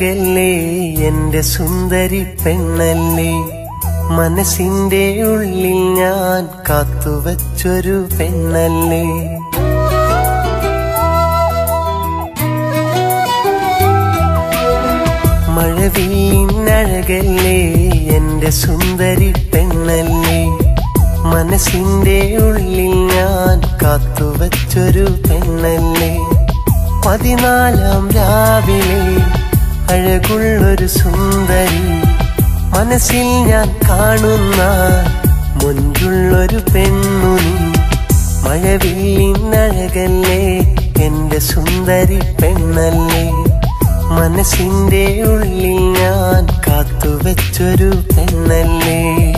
വീലിനഴകല്ലേ എന്റെ സുന്ദരി പെണ്ണല്ലേ മനസ്സിന്റെ ഉള്ളിൽ ഞാൻ കാത്തുവച്ചൊരു പെണ്ണല്ലേ മഴവീനഴകല്ലേ എന്റെ സുന്ദരി പെണ്ണല്ലേ മനസ്സിന്റെ ഉള്ളിൽ ഞാൻ കാത്തുവച്ചൊരു പെണ്ണല്ലേ പതിനാലാം രാവിലെ അഴകുള്ളൊരു സുന്ദരി മനസ്സിൽ ഞാൻ കാണുന്ന മുൻപുള്ളൊരു പെണ്ണു നീ മഴവില്ലിനഴകല്ലേ എന്റെ സുന്ദരി പെണ്ണല്ലേ മനസ്സിന്റെ ഉള്ളിൽ ഞാൻ കാത്തുവച്ചൊരു പെണ്ണല്ലേ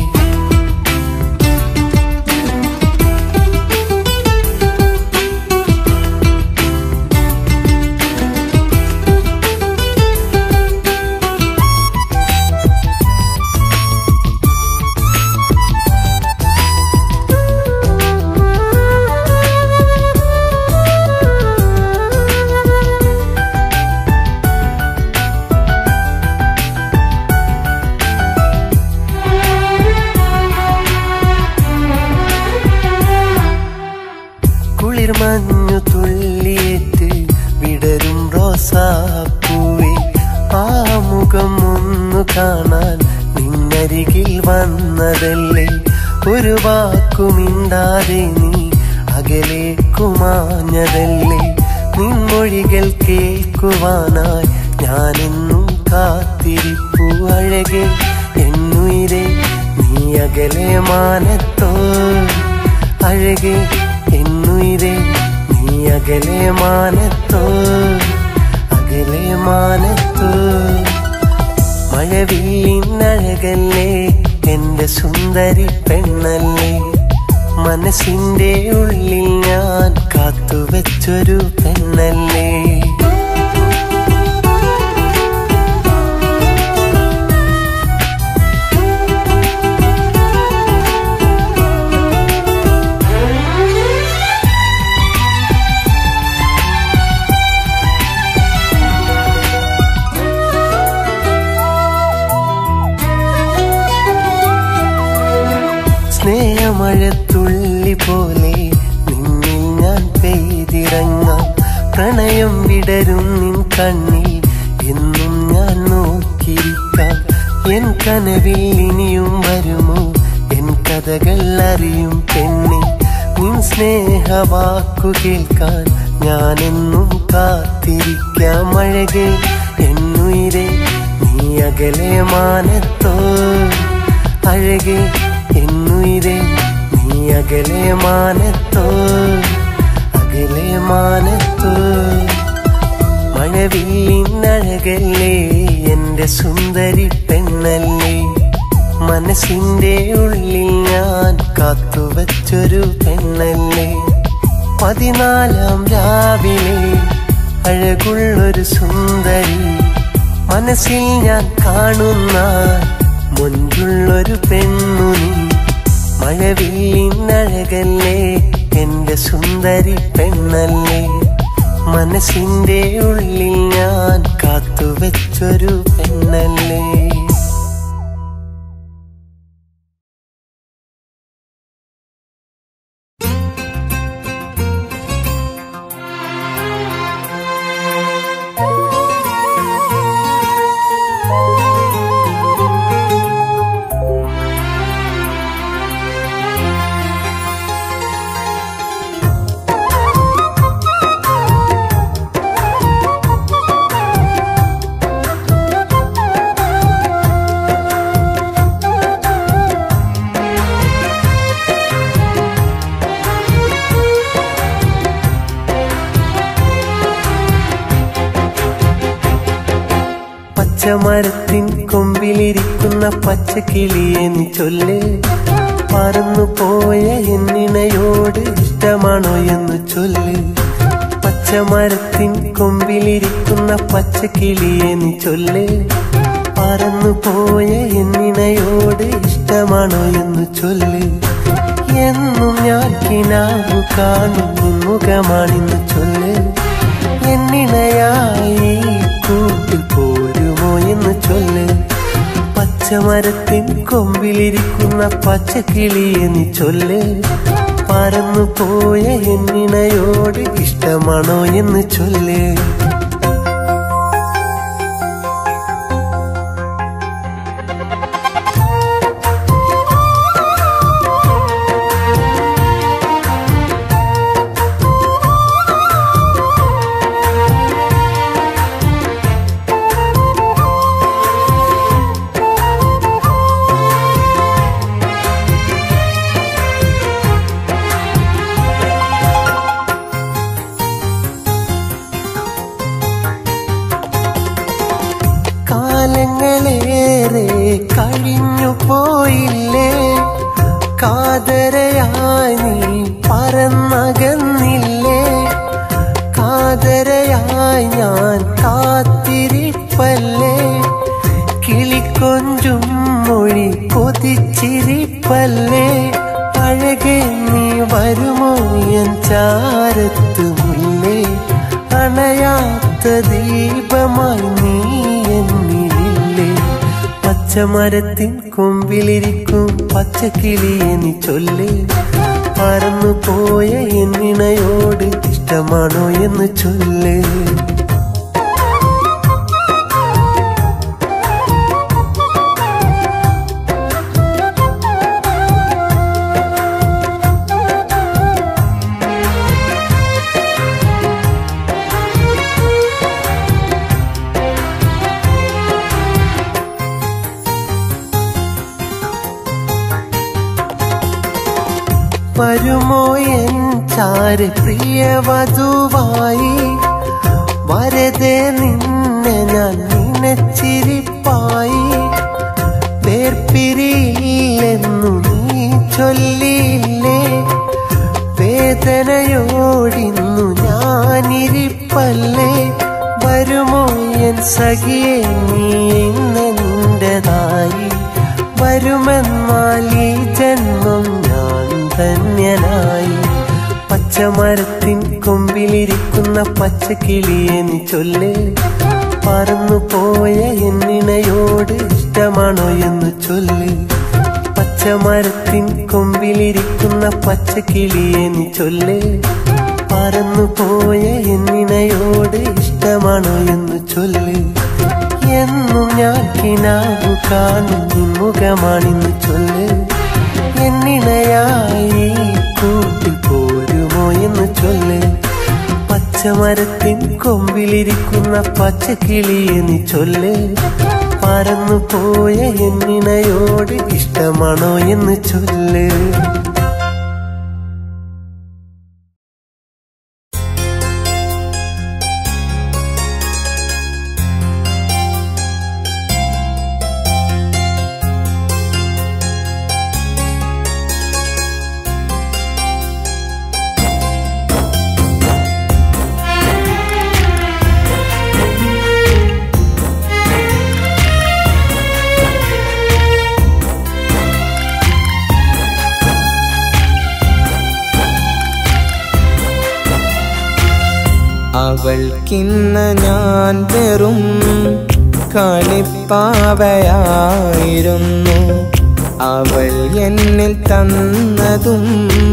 കുളിർമഞ്ഞു തുള്ളിയേറ്റ് വിടരും റോസാപ്പൂവേ ആ മുഖം ഒന്നു കാണാൻ നിന്നരികിൽ വന്നതല്ലേ ഒരു വാക്കുമിണ്ടാതെ നീ അകലേക്കുമാഞ്ഞതല്ലേ നിൻമൊഴികൾ കേൾക്കുവാനായി ഞാനെന്നും കാത്തിരിപ്പു അഴകെ എന്നുയിരെ നീ അകലെ മാനത്തോ അഴകെ എന്നുയിരെ നീ അകലെ മാനത്തോ അകലെ മാനത്തോ മഴവില്ലിനഴകല്ലേ എന്റെ സുന്ദരി പെണ്ണല്ലേ മനസ്സിന്റെ ഉള്ളിൽ ഞാൻ കാത്തുവച്ചൊരു പെണ്ണല്ലേ സ്നേഹമഴത്തുള്ളി പോലെ നിന്നിൽ ഞാൻ പെയ്തിറങ്ങാം പ്രണയം വിടരും നിൻ കണ്ണിൽ എന്നും ഞാൻ നോക്കിയിരിക്കാം എൻ കനവിൽ ഇനിയും വരുമോ എൻ കഥകൾ അറിയും പെണ്ണെ നിൻ സ്നേഹവാക്കു കേൾക്കാൻ ഞാനെന്നും കാത്തിരിക്കാം അഴകെ എന്നുയിരെ നീ അകലെ മാനത്തോ അഴകെ എന്നുയിരെ നീ അകലെ മാനത്തോ അകലെ മാനത്തോ മഴവില്ലിനഴകല്ലേ എന്റെ സുന്ദരി പെണ്ണല്ലേ മനസ്സിന്റെ ഉള്ളിൽ ഞാൻ കാത്തുവച്ചൊരു പെണ്ണല്ലേ പതിനാലാം രാവിലെ അഴകുള്ളൊരു സുന്ദരി മനസ്സിൽ ഞാൻ കാണുന്ന മുൻപുള്ളൊരു പെണ്ണു നീ മഴവില്ലിനഴകല്ലേ എന്റെ സുന്ദരി പെണ്ണല്ലേ മനസ്സിന്റെ ഉള്ളിൽ ഞാൻ കാത്തുവച്ചൊരു പെണ്ണല്ലേ പച്ചമരത്തിൻ കൊമ്പിലിരിക്കുന്ന പച്ചക്കിളിയെ നീ ചൊല്ല് പറന്നു പോയ എന്നിണയോട് ഇഷ്ടമാണോ എന്ന് ചൊല്ല് പച്ചമരത്തിൻ കൊമ്പിലിരിക്കുന്ന പച്ചക്കിളിയെ നീ ചൊല്ല് പറന്നു പോയ എന്നിണയോട് ഇഷ്ടമാണോ എന്ന് ചൊല്ല് എന്നും ഞാൻ കിനാവു കാണും നിൻ മുഖമാണിന്ന് ചൊല്ല് എന്നിണയായി കൂട്ടിൽ പോരുമോ ചൊല്ല് പച്ചമരത്തിൻ കൊമ്പിലിരിക്കുന്ന പച്ചക്കിളിയെ നീ ചൊല്ല് പറന്നു പോയ എന്നിണയോട് ഇഷ്ടമാണോ എന്ന് ചൊല്ല് കാലങ്ങളേറെ കഴിഞ്ഞു പോയില്ലേ കാതരയായി നീ പറന്നകന്നില്ലേ കാതരയായി ഞാൻ കാത്തിരിപ്പല്ലേ കിളിക്കൊഞ്ചും മൊഴി കൊതിച്ചിരിപ്പല്ലേ അഴകെ നീ വരുമോ എൻ ചാരത്ത് മുല്ലേ അണയാത്ത ദീപമായി നീ എന്നിലില്ലേ പച്ചമരത്തിൻ കൊമ്പിലിരിക്കും പച്ചക്കിളിയെ നീ ചൊല്ല് പറന്നു പോയ എന്നിണയോട് ഇഷ്ടമാണോ എന്ന് ചൊല്ല് വരുമോ എൻ ചാര് പ്രിയവധുവായി വരതെ നിന്നെ ഞാൻ നിനച്ചിരിപ്പായി വേർപിരിയില്ലെന്നു നീ ചൊല്ലിയില്ലേ വേദനയോടിന്നു ഞാനിരിപ്പല്ലേ വരുമോ എൻ സഖിയെ നീ ഇന്നെൻ്റെതായി വരുമെന്നാൽ ഈ ജന്മം ഞാൻ ധന്യനായി പച്ചമരത്തിൻ കൊമ്പിലിരിക്കുന്ന പച്ചക്കിളിയെ നീ ചൊല്ല് പറന്നു പോയ എന്നിണയോട് ഇഷ്ടമാണോ എന്ന് ചൊല്ല് പച്ചമരത്തിൻ കൊമ്പിലിരിക്കുന്ന പച്ചക്കിളിയെ നീ ചൊല്ല് പറന്നു പോയ എന്നിണയോട് ഇഷ്ടമാണോ എന്ന് ചൊല്ല് എന്നും ഞാൻ കിനാവു കാണും നിൻമുഖമാണിന്ന് ചൊല്ല് എന്നിണയായി കൂട്ടിൽ പോരുമോ എന്ന് ചൊല്ല് പച്ചമരത്തിൻ കൊമ്പിലിരിക്കുന്ന പച്ചക്കിളിയെ നീ ചൊല്ല് പറന്നു പോയ എന്നിണയോട് ഇഷ്ടമാണോ എന്ന് ചൊല്ല് അവൾക്കിന്ന് ഞാൻ വെറും കളിപ്പാവയായിരുന്നു അവൾ എന്നിൽ തന്നതും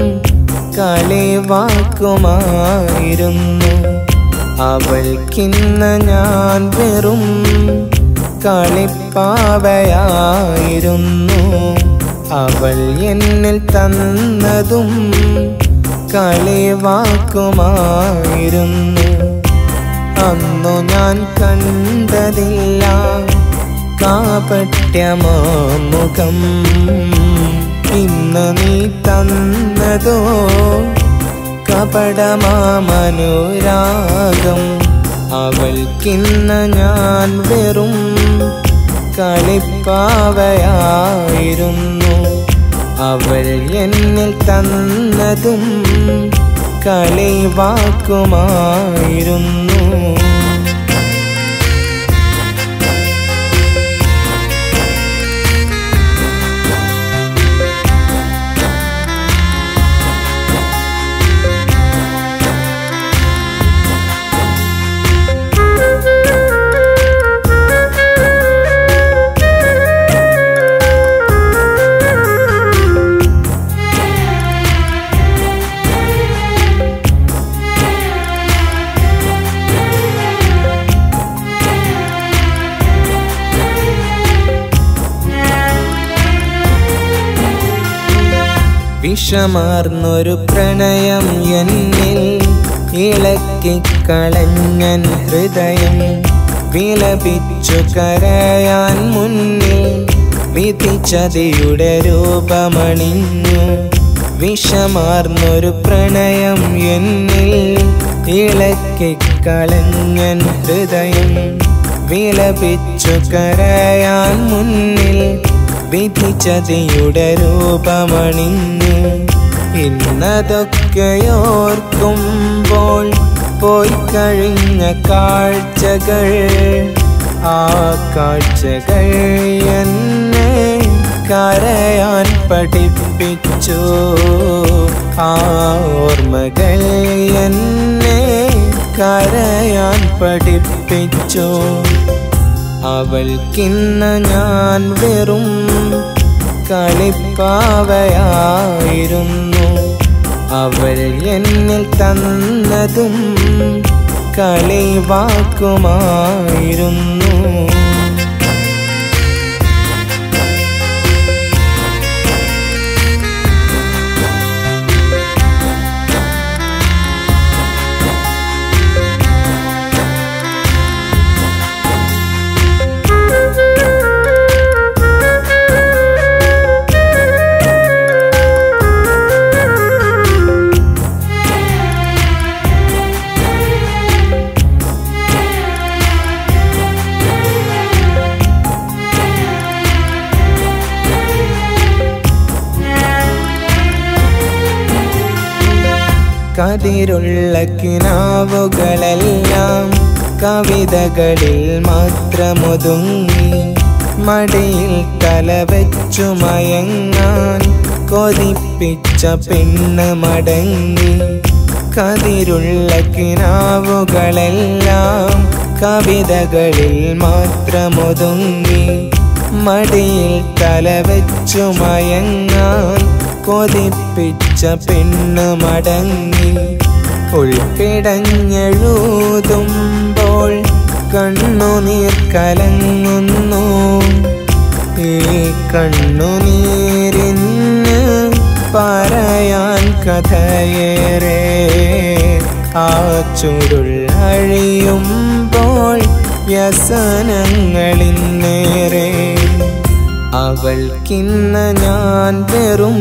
കളിവാക്കുമായിരുന്നു അവൾക്കിന്ന് ഞാൻ വെറും കളിപ്പാവയായിരുന്നു അവൾ എന്നിൽ തന്നതും കളിവാക്കുമായിരുന്നു അന്നു ഞാൻ കണ്ടതില്ല കാപട്യമോ മുഖം ഇന്ന് നീ തന്നതോ കപടമാമനുരാഗം അവൾക്കിന്ന് ഞാൻ വെറും കളിപ്പാവയായിരുന്നു അവൾ എന്നിൽ തന്നതും കളിവാക്കുമായിരുന്നു വിഷമാർന്നൊരു പ്രണയം എന്നിൽ ഇളക്കിക്കളഞ്ഞൻ ഹൃദയം വിലപിച്ചു കരയാൻ മുന്നിൽ വിധിച്ചതിയുടെ രൂപമണിഞ്ഞു വിഷമാർന്നൊരു പ്രണയം എന്നിൽ ഇളക്കിക്കളഞ്ഞൻ ഹൃദയം വിലപിച്ചു കരയാൻ മുന്നിൽ വിധിച്ചതിയുടെ രൂപമണിഞ്ഞു ഇന്നതൊക്കെയോർക്കുമ്പോൾ പോയി കഴിഞ്ഞ കാഴ്ചകൾ ആ കാഴ്ചകൾ എന്നെ കരയാൻ പഠിപ്പിച്ചു ആ ഓർമ്മകൾ എന്നെ കരയാൻ പഠിപ്പിച്ചു അവൾക്കിന്ന് ഞാൻ വെറും കളിപ്പാവയായിരുന്നു അവൾ എന്നിൽ തന്നതും കളിവാക്കുമായിരുന്നു കതിരുള്ള കിനാവുകളെല്ലാം കവിതകളിൽ മാത്രമൊതുങ്ങി മടിയിൽ തലവെച്ചു മയങ്ങാൻ കൊതിപ്പിച്ച പെണ്ണ് മടങ്ങി കതിരുള്ള കിനാവുകളെല്ലാം കവിതകളിൽ മാത്രമൊതുങ്ങി മടിയിൽ തലവെച്ചു മയങ്ങാൻ കൊതിപ്പിച്ച പെണ്ണ് മടങ്ങി ഉൾപ്പിടഞ്ഞെഴുതുമ്പോൾ കണ്ണുനീർ കലങ്ങുന്നു ഈ കണ്ണുനീരിന് പറയാൻ കഥയേറെ ആ ചുരുൾ അഴിയുമ്പോൾ വ്യസനങ്ങളിന്നേറെ അവൾക്കിന്ന് ഞാൻ വെറും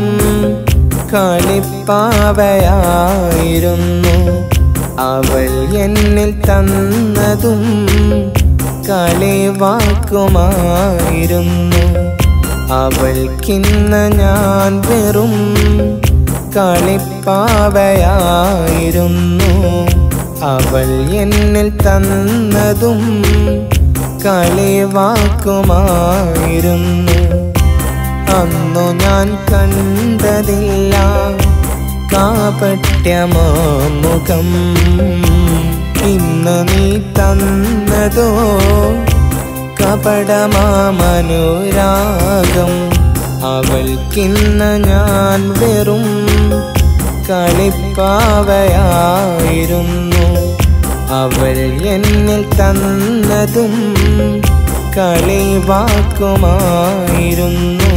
കളിപ്പാവയായിരുന്നു അവൾ എന്നിൽ തന്നതും കളിവാക്കുമായിരുന്നു അവൾക്കിന്ന് ഞാൻ വെറും കളിപ്പാവയായിരുന്നു അവൾ എന്നിൽ തന്നതും കളിവാക്കുമായിരുന്നു അന്നു ഞാൻ കണ്ടതില്ല കാപട്യമോ മുഖം ഇന്ന് നീ തന്നതോ കപടമാമനുരാഗം അവൾക്കിന്ന് ഞാൻ വെറും കളിപ്പാവയായിരുന്നു അവൾ എന്നിൽ തന്നതും കളിവാക്കുമായിരുന്നു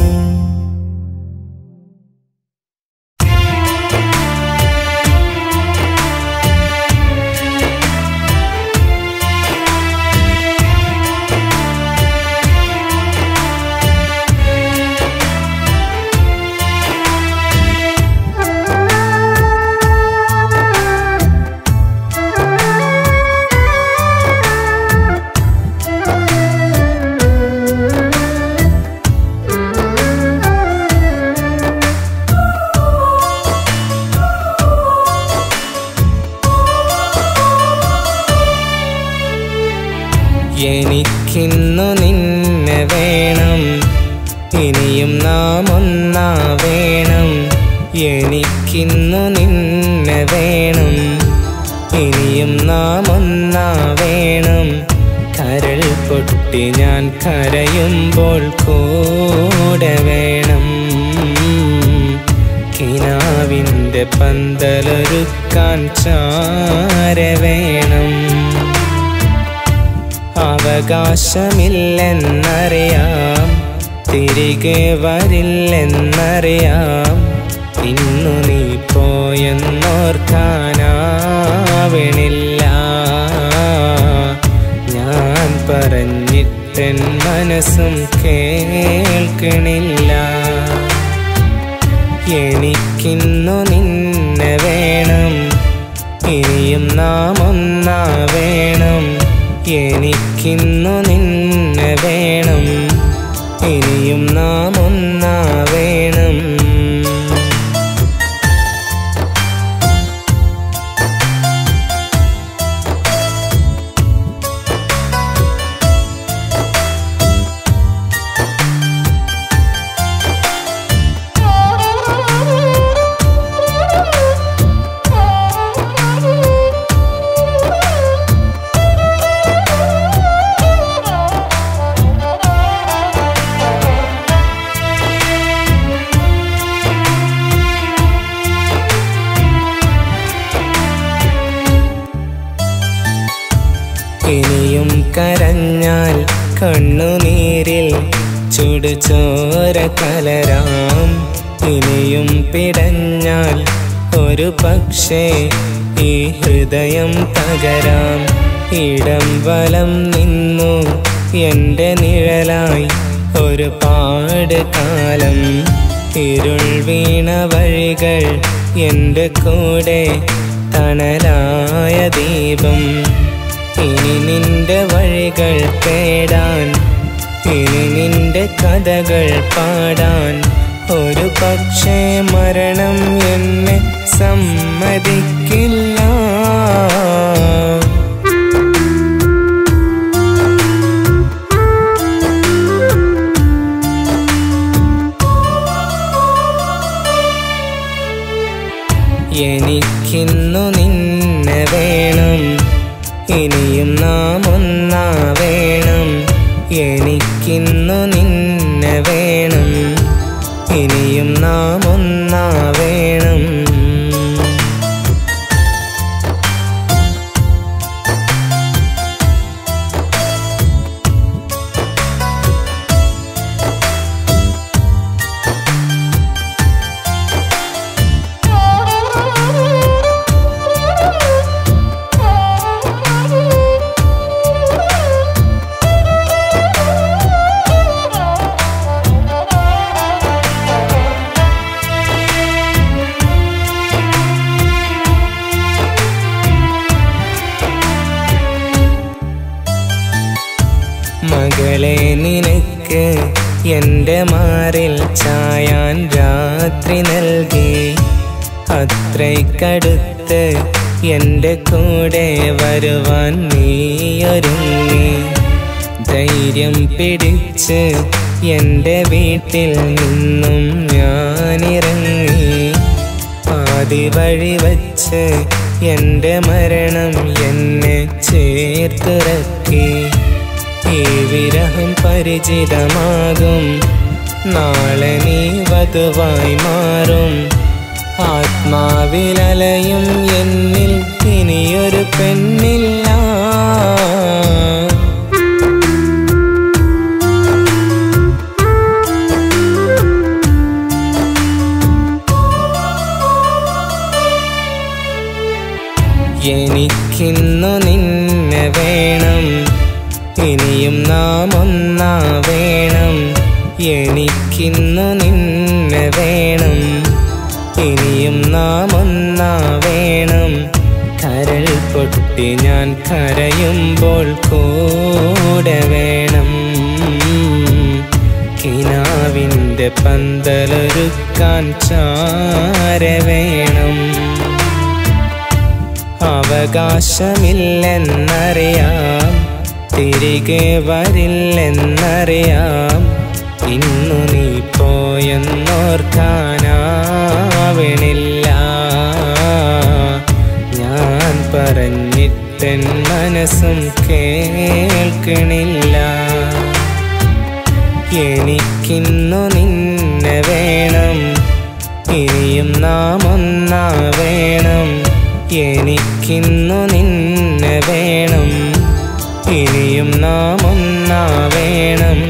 എനിക്കിന്നു നിന്നെ വേണം ഇനിയും നാം ഒന്നാ വേണം എനിക്കിന്നു നിന്നെ വേണം ഇനിയും നാം ഒന്നാ വേണം കരൾ പൊട്ടി ഞാൻ കരയുമ്പോൾ കൂടെ വേണം കിനാവിൻ്റെ പന്തലൊരുക്കാൻ ചാര വേണം അവകാശമില്ലെന്നറിയാം തിരികെ വരില്ലെന്നറിയാം ഇന്നു നീ പോയെന്നോർക്കാനാവണില്ല ഞാൻ പറഞ്ഞിട്ടെൻ മനസ്സും കേൾക്കണില്ല എനിക്കിന്നു നിന്നെ വേണം ഇനിയും നാം ഒന്നാ വേണം എനിക്കിന്നു നിന്നെ വേണം ഇനിയും നാം ഒന്നാ വേണം ഇനിയും കരഞ്ഞാൽ കണ്ണുനീരിൽ ചുടുചോര കലരാം ഇനിയും പിടഞ്ഞാൽ ഒരു പക്ഷേ ഈ ഹൃദയം തകരാം ഇടം വലം നിന്നു എൻ്റെ നിഴലായി ഒരു പാട് കാലം ഇരുൾ വീണ വഴികൾ എൻ്റെ കൂടെ തണലായ ദീപം ഇനി നിന്റെ വഴികൾ തേടാൻ ഇനി നിന്റെ കഥകൾ പാടാൻ ഒരു പക്ഷേ മരണം എന്നെ സമ്മതിക്കില്ല എനിക്കിന്നു നിന്നെ വേണം ഇനിയും നാം ഒന്നാ വേണം എനിക്കിന്നു നിന്നെ വേണം ഇനിയും നാം ഒന്നാ വേണം മകളെ നിനക്ക് എൻ്റെ മാറിൽ ചായാൻ രാത്രി നൽകി അത്രയ്ക്കടുത്ത് എൻ്റെ കൂടെ വരുവാൻ നീയൊരുങ്ങി ധൈര്യം പിടിച്ച് എൻ്റെ വീട്ടിൽ നിന്നും ഞാനിറങ്ങി പാതി വഴി വച്ച് എൻ്റെ മരണം എന്നെ ചേർത്തിറക്കി ഈ വിരഹം പരിചിതമാകും നാളെ നീ വധുവായി മാറും ആത്മാവിലലയും എന്നിൽ ഇനിയൊരു പെണ്ണില്ല എനിക്കിന്നു നിന്നെ വേണം ഇനിയും നാം ഒന്നാ വേണം എനിക്കിന്നു നിന്നെ വേണം ഇനിയും നാം ഒന്നാ വേണം കരൾ പൊട്ടി ഞാൻ കരയുമ്പോൾ കൂടെ വേണം കിനാവിൻ്റെ പന്തലൊരുക്കാൻ ചാര വേണം അവകാശമില്ലെന്നറിയാം തിരികെ വരില്ലെന്നറിയാം ഇന്നു നീ പോയെന്നോർക്കാനാവണില്ല ഞാൻ പറഞ്ഞിട്ടെൻ മനസ്സും കേൾക്കണില്ല എനിക്കിന്നു നിന്നെ വേണം ഇനിയും നാം ഒന്നാ വേണം എനിക്കിന്നു നിന്നെ വേണം ഇനിയും നാം ഒന്നാ വേണം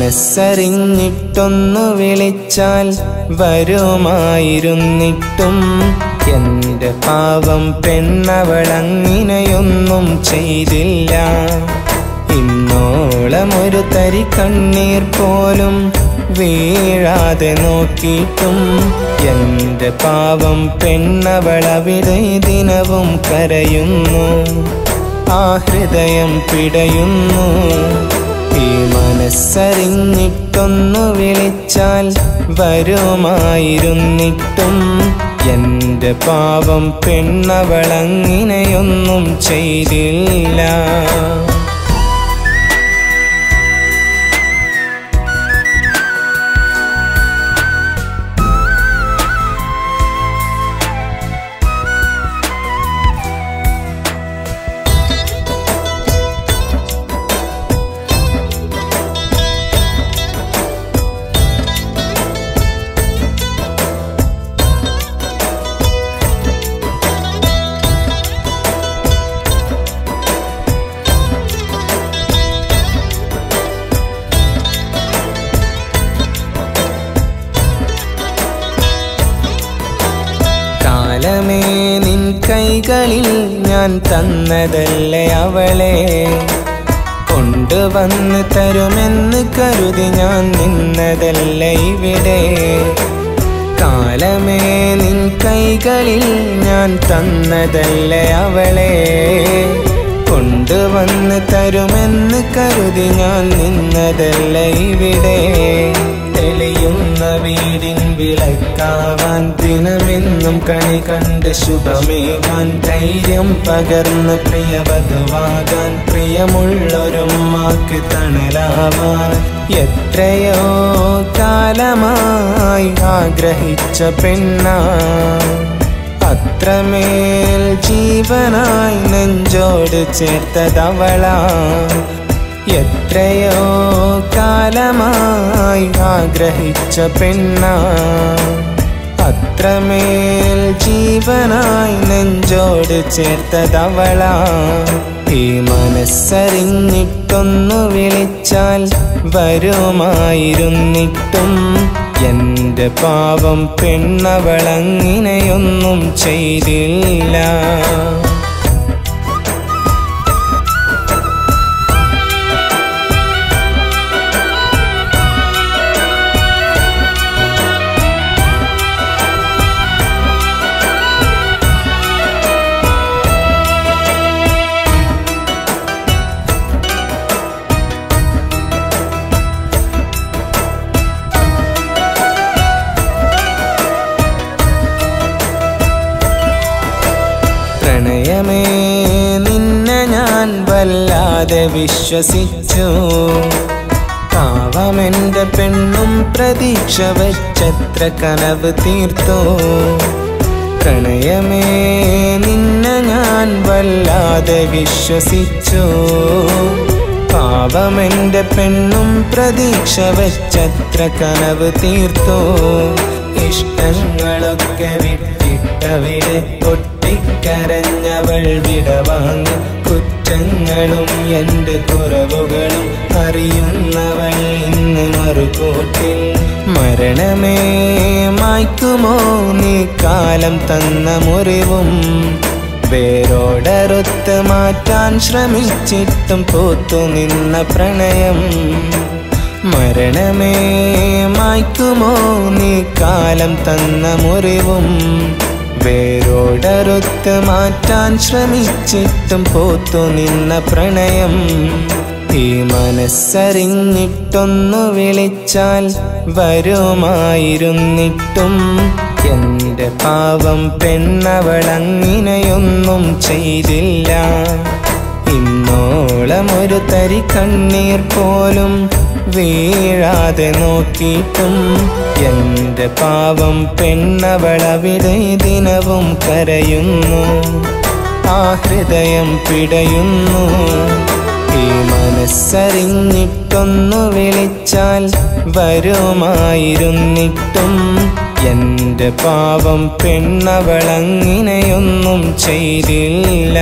മനസ്സറിഞ്ഞിട്ടൊന്നു വിളിച്ചാൽ വരുമായിരുന്നിട്ടും എന്റെ പാവം പെണ്ണവളങ്ങിനെയൊന്നും ചെയ്തില്ല ഇന്നോളം ഒരു തരി കണ്ണീർ പോലും വീഴാതെ നോക്കിയിട്ടും എന്റെ പാവം പെണ്ണവളവിടെ ദിനവും കരയുന്നു ആ ഹൃദയം പിടയുന്നു ഈ മനസ്സറിഞ്ഞിട്ടൊന്നു വിളിച്ചാൽ വരുമായിരുന്നിട്ടും എന്റെ പാവം പെണ്ണവളങ്ങിനെയൊന്നും ചെയ്തില്ല കാലമേ നിൻ കൈകളിൽ ഞാൻ തന്നതല്ലേ അവളെ കൊണ്ടുവന്ന് തരുമെന്ന് കരുതി ഞാൻ നിന്നതല്ലേ ഇവിടെ കാലമേ നിൻ കൈകളിൽ ഞാൻ തന്നതല്ലേ അവളെ കൊണ്ടുവന്ന് തരുമെന്ന് കരുതി ഞാൻ നിന്നതല്ലേ ഇവിടെ തെളിയുന്ന വീടിൻ വിളക്കാവാൻ ദിനമെന്നും കണി കണ്ട് ശുഭമേകാൻ ധൈര്യം പകർന്ന് പ്രിയവധുവാകാൻ പ്രിയമുള്ളൊരു മാക്ക് തണലാവാൻ എത്രയോ കാലമായി ആഗ്രഹിച്ച പെണ്ണാ അത്രമേൽ ജീവനായി നെഞ്ചോട് ചേർത്തതവളാ എത്രയോ കാലമായി ആഗ്രഹിച്ച പെണ്ണാ അത്രമേൽ ജീവനായി നെഞ്ചോട് ചേർത്തതവളാ ഈ മനസ്സറിഞ്ഞിട്ടൊന്നു വിളിച്ചാൽ വരുമായിരുന്നിട്ടും എന്റെ പാവം പെണ്ണവളങ്ങിനെയൊന്നും ചെയ്തില്ല പ്രണയമേ നിന്നെ ഞാൻ വല്ലാതെ വിശ്വസിച്ചു പാവമെന്റെ പെണ്ണും പ്രതീക്ഷ വച്ചത്ര കനവ് തീർത്തു പ്രണയമേ നിന്നെ ഞാൻ വല്ലാതെ വിശ്വസിച്ചു പാവമെന്റെ പെണ്ണും പ്രതീക്ഷ വച്ചത്ര കനവ് തീർത്തു ഇഷ്ടങ്ങളൊക്കെ വിട്ടിട്ടവിടെ പൊട്ടിക്കരഞ്ഞവൾ വിടവാങ്ങി കുറ്റങ്ങളും എൻ്റെ കുറവുകളും അറിയുന്നവൾ ഇന്ന് മറുകൂട്ടിൽ മരണമേ മായ്ക്കുമോ നീ കാലം തന്ന മുറിവും വേരോടറുത്ത് മാറ്റാൻ ശ്രമിച്ചിട്ടും പൂത്തു നിന്ന പ്രണയം മരണമേ മായ്ക്കുമോ നീ കാലം തന്ന മുറിവും വേരോടറുത്ത് മാറ്റാൻ ശ്രമിച്ചിട്ടും പോത്തു നിന്ന പ്രണയം ഈ മനസ്സറിഞ്ഞിട്ടൊന്നു വിളിച്ചാൽ വരുമായിരുന്നിട്ടും എന്റെ പാവം പെണ്ണവളങ്ങിനെയൊന്നും ചെയ്തില്ല ഇന്നോളം ഒരു തരി കണ്ണീർ പോലും വീഴാതെ നോക്കിയിട്ടും എന്റെ പാവം പെണ്ണവളവിടെ ദിനവും കരയുന്നു ആ ഹൃദയം പിടയുന്നു ഈ മനസ്സറിഞ്ഞിട്ടൊന്നു വിളിച്ചാൽ വരുമായിരുന്നിട്ടും എന്റെ പാവം പെണ്ണവളങ്ങിനെയൊന്നും ചെയ്തില്ല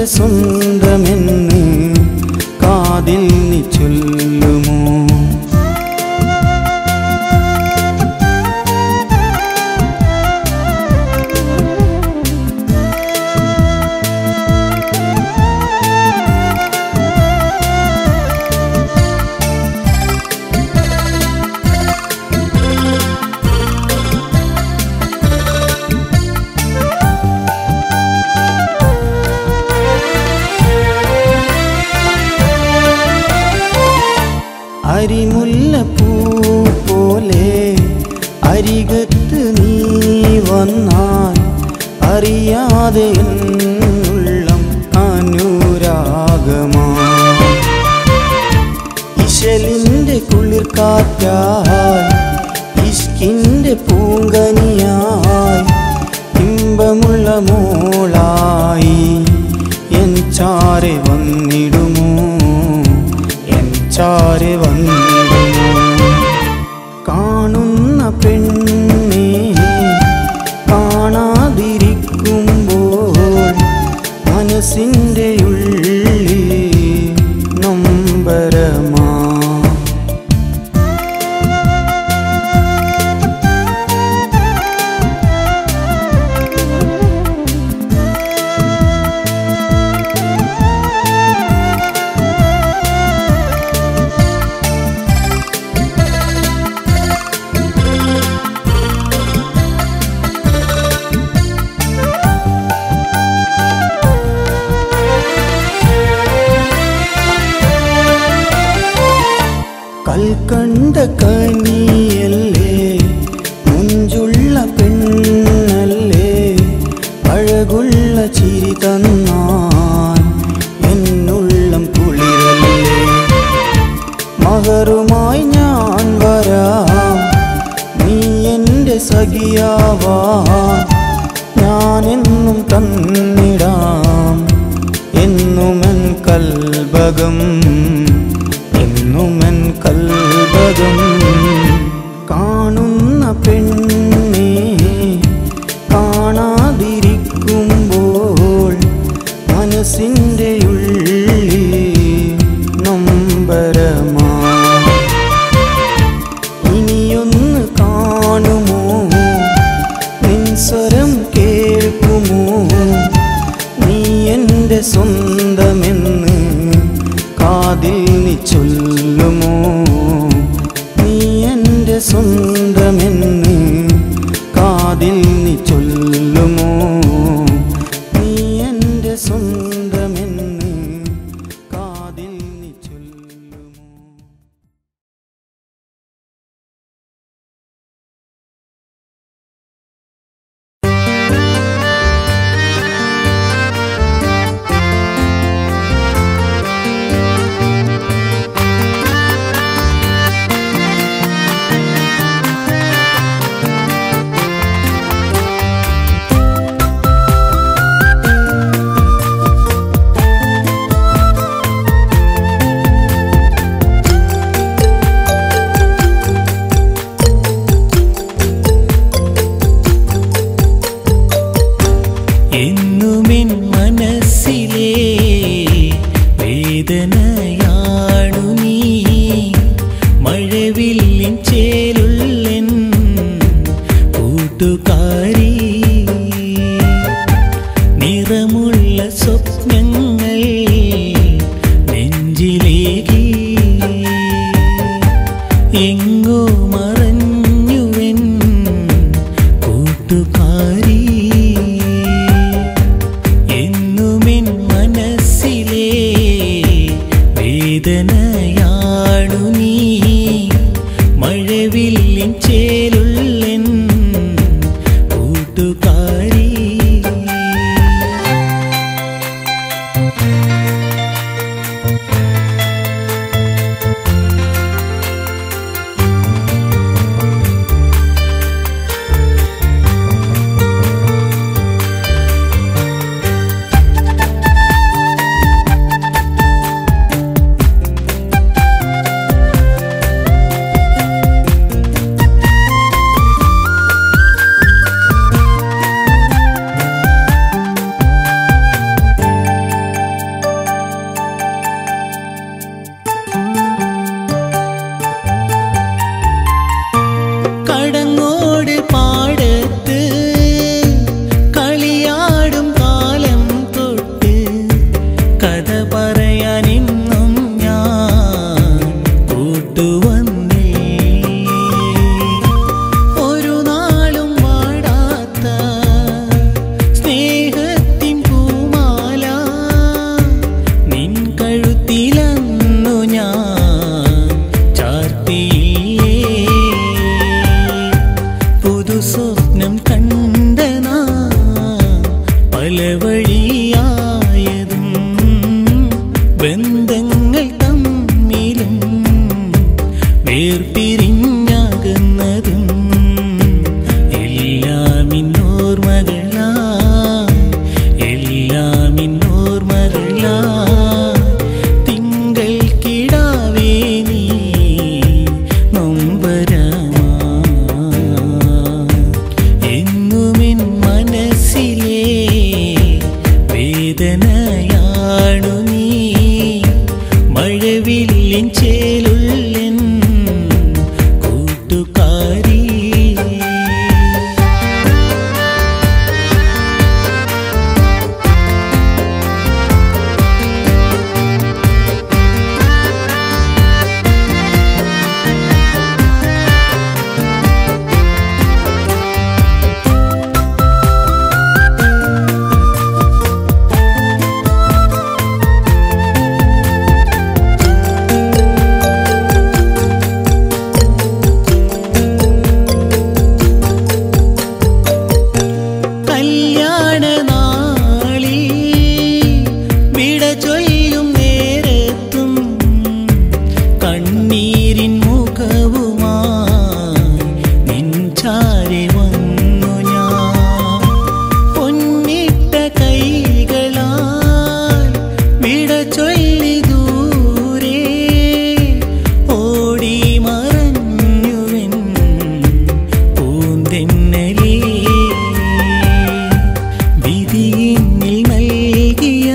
സ്വന്തമെന്ന് കാതിൽ നീ ചൊല്ലുമോ അരിമുല്ലപ്പൂ പോലെ അരികത്ത് നീ വന്നാൽ അറിയാതെ എന്നുള്ളം അനുരാഗമാ ഇശലിൻ്റെ കുളിർ കാറ്റായി ഇഷ്കിൻ്റെ പൂങ്കനിയായി ഇമ്പമുള്ള മോളായി എൻ ചാരെ വന്നിടുമോ എൻ ചാരെ വന്നിടുമോ കാണുന്ന പെണ്ണെ കാണാതിരിക്കുമ്പോൾ മനസ്സിൻ്റെ ഉള്ളിൽ നൊമ്പരമാ കൽക്കണ്ട കനിയല്ലേ മുഞ്ചുള്ള പെണ്ണല്ലേ അഴകുള്ള ചിരി തന്നാൻ എന്നുള്ളം കുളിരല്ലേ മകറുമായി ഞാൻ വരാം നീ എൻ്റെ സഖിയാവാൻ ഞാനെന്നും തന്നിടാം എന്നുമെൻ കൽബകം എന്നുമെൻ കൽബകം കാണുന്ന പെണ്ണെ കാണാതിരിക്കുമ്പോൾ മനസ്സിൻ്റെ ഉള്ളിൽ നൊമ്പരമാ ഇനിയൊന്ന് കാണുമോ നിൻ സ്വരം കേൾക്കുമോ നീ എൻ്റെ സ്വന്തമെന്ന് കാതിൽ നീ ചൊല്ലുമോ നീ എൻ്റെ സ്വന്തമെന്ന് കാതിൽ നീ ചൊല്ലുമോ നീ എൻ്റെ സ്വന്തമെന്ന് കാതിൽ നീ ചൊല്ലുമോ എന്നുമെൻ മനസ്സിലെ വേദനയാണു നീ മഴവില്ലിൻ ചേലുള്ളൻ കൂട്ടുകാരി നിറമുള്ള സ്വപ്നങ്ങൾ നെഞ്ചിലേകി എങ്ങോ മറഞ്ഞുവൻ കൂട്ടുകാരി എന്നുമെൻ മനസ്സിലെ വേദനയാണു നീ മഴവില്ലിൻ ചേലുള്ളൻ കൂട്ടുകാരി ും വഴിയായതും ബന്ധങ്ങൾ തമ്മിലും വേർപിരിഞ്ഞകന്നതും എല്ലാം ഇന്നോർമകളാ എല്ലാം ഇന്നോർമകളാ തിങ്കൾ കിടാവേ നീ നൊമ്പരമാ എന്നുമെൻ മനസ്സിലെ വേദനയാണു നീ മഴവില്ലിൻ ചേലുള്ളൻ കൂട്ടുകാരി കല്യാണ നാളിൽ വിട ചൊല്ലും നേരത്തും കണ്ണീരിൻ മുഖവുമായി നിൻചാരെ വന്നു ഞാൻ പൊന്നിട്ട കൈകളാൽ വിട ചൊല്ലി ദൂരെ ഓടി മറഞ്ഞുവൻ പൂന്തെന്നലേ വിധിയിന്നിൽ നൽകിയ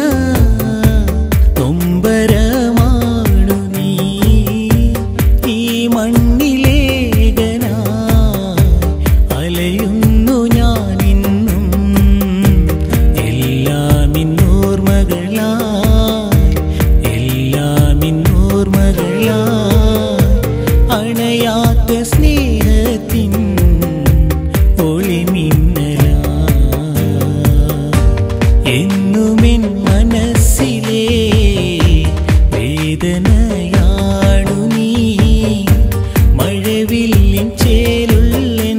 നൊമ്പരമാണു നീ ഈ മണ്ണിലേകന അലയുന്നു ഞാനിന്നും എല്ലാം ഇന്നോർമകളായി എല്ലാം ഇന്നോർമകളായി അണയാത്ത സ്നേഹത്തിൻ ഒളിമിന്നല എന്നുമെൻ മനസ്സിലെ വേദനയാണു നീ മഴവില്ലിൻ ചേലുള്ളൻ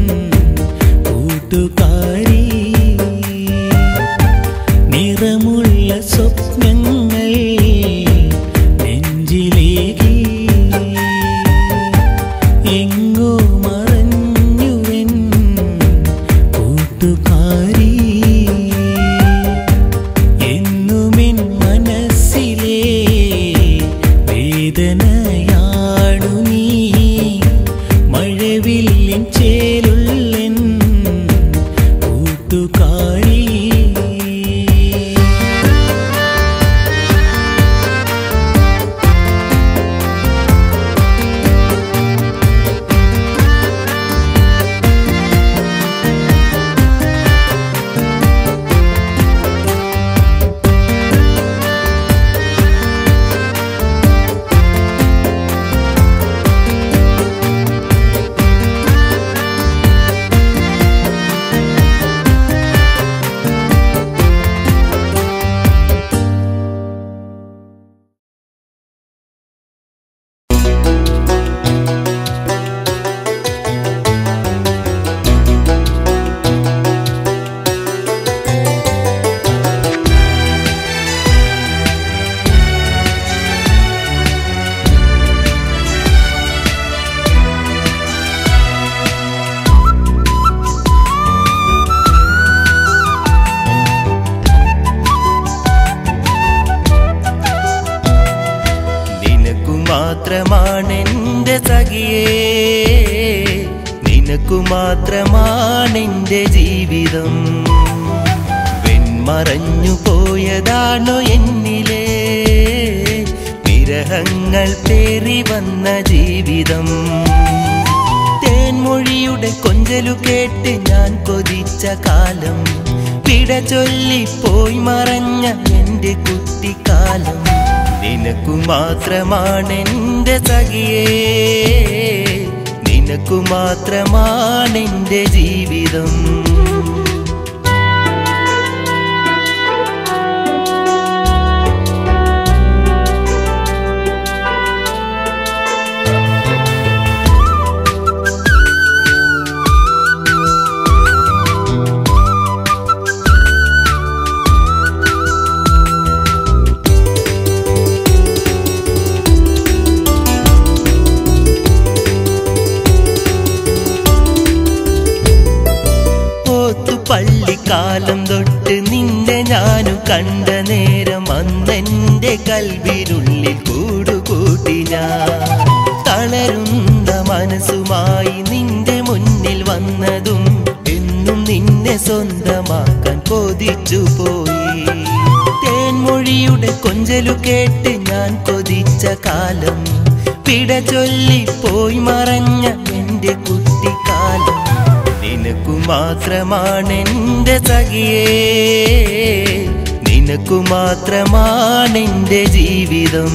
കൂട്ടുകാരി നിറമുള്ള സ്വപ്നങ്ങൾ നെഞ്ചിലേകി എങ്ങോ മറഞ്ഞുവൻ കൂട്ടുകാരി എന്നുമെൻ മനസ്സിലെ വേദനയാണു നീ മഴവില്ലിൻ ചേലുള്ളൻ കൂട്ടുകാരി നിനക്കു മാത്രമാണെന്റെ സഖിയേ നിനക്കു മാത്രമാണെന്റെ ജീവിതം വെൺമറഞ്ഞു പോയതാണോ എന്നിലെ വിരഹങ്ങൾ പേറി വന്ന ജീവിതം തേൻമൊഴിയുടെ കൊഞ്ചലു കേട്ട് ഞാൻ കൊതിച്ച കാലം വിട ചൊല്ലി പോയി മറഞ്ഞ എന്റെ കുട്ടിക്കാലം നിനക്കു മാത്രമാണെന്റെ സഖിയേ നിനക്കു മാത്രമാണെന്റെ ജീവിതം ഞാനു കണ്ട നേരം അന്നെന്റെ കൽവിനുള്ളിൽ കൂടുകൂട്ടി ഞാൻ തളരുന്ന മനസ്സുമായി നിന്റെ മുന്നിൽ വന്നതും എന്നും നിന്നെ സ്വന്തമാക്കാൻ കൊതിച്ചു പോയി തേൻമൊഴിയുടെ കൊഞ്ചലു കേട്ട് ഞാൻ കൊതിച്ച കാലം പിട ചൊല്ലി പോയി മറഞ്ഞ എന്റെ കുട്ടിക്കാലം നിനക്കു മാത്രമാണെന്റെ സഖിയേ നിനക്കു മാത്രമാണെന്റെ ജീവിതം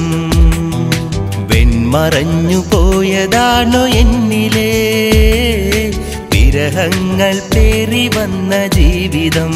വെൺമറഞ്ഞു പോയതാണോ എന്നിലെ വിരഹങ്ങൾ പേറി വന്ന ജീവിതം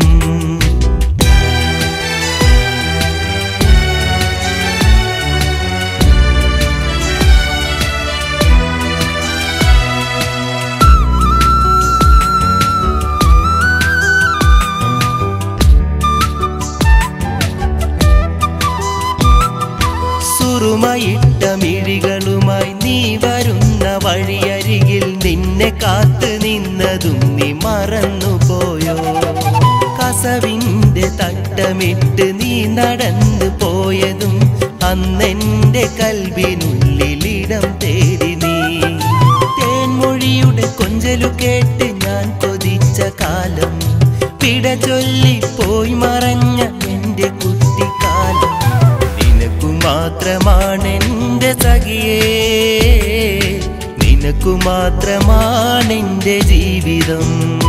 സുറുമയിട്ട മിഴികളുമായി നീ വരുന്ന വഴിയരികിൽ നിന്നെ കാത്തു നിന്നതും നീ മറന്നുപോയോ കസവിന്റെ തട്ടമിട്ട് നീ നടന്നു പോയതും അന്നെന്റെ കൽവിനുള്ളിലിടം തേടി നീ തേൻമൊഴിയുടെ കൊഞ്ചലു കേട്ട് ഞാൻ കൊതിച്ച കാലം പിട ചൊല്ലി പോയി മറഞ്ഞ എന്റെ കുട്ടിക്കാലം നിനക്കു മാത്രമാണെന്റെ സഖിയേ നിനക്കു മാത്രമാണെന്റെ ജീവിതം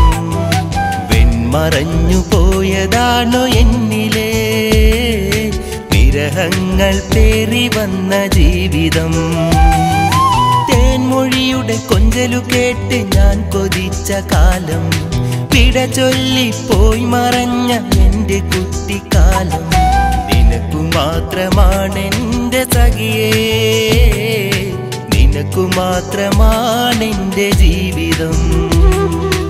വെൺമറഞ്ഞു പോയതാണോ എന്നിലെ വിരഹങ്ങൾ പേറി വന്ന ജീവിതം തേൻമൊഴിയുടെ കൊഞ്ചലു കേട്ട് ഞാൻ കൊതിച്ച കാലം പിട ചൊല്ലി പോയി മറഞ്ഞ എന്റെ കുട്ടിക്കാലം നിനക്കു മാത്രമാണെന്റെ സഖിയേ നിനക്കു മാത്രമാണെന്റെ ജീവിതം